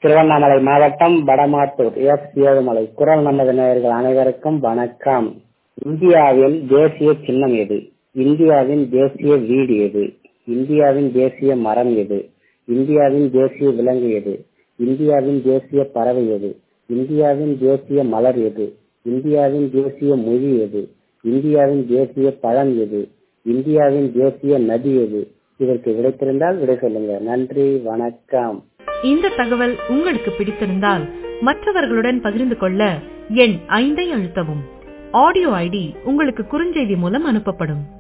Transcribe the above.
திருவண்ணாமலை மாவட்டம் வடமாத்தூர் எஸ் ஏழுமலை குரல் நமது நேயர்கள் அனைவருக்கும் வணக்கம் இந்தியாவில் தேசிய சின்னம் எது இந்தியாவின் தேசிய வீடு எது இந்தியாவின் தேசிய மரம் எது இந்தியாவின் தேசிய விலங்கு எது இந்தியாவின் தேசிய பறவை எது இந்தியாவின் தேசிய மலர் எது இந்தியாவின் தேசிய மொழி எது இந்தியாவின் தேசிய பழம் எது இந்தியாவின் தேசிய நதி எது இதற்கு விடைத்திருந்தால் விடை சொல்லுங்க நன்றி வணக்கம் இந்த தகவல் உங்களுக்கு பிடித்திருந்தால் மற்றவர்களுடன் பகிர்ந்து கொள்ள எண் ஐந்தை அழுத்தவும் ஆடியோ ஐடி உங்களுக்கு குறுஞ்செய்தி மூலம் அனுப்பப்படும்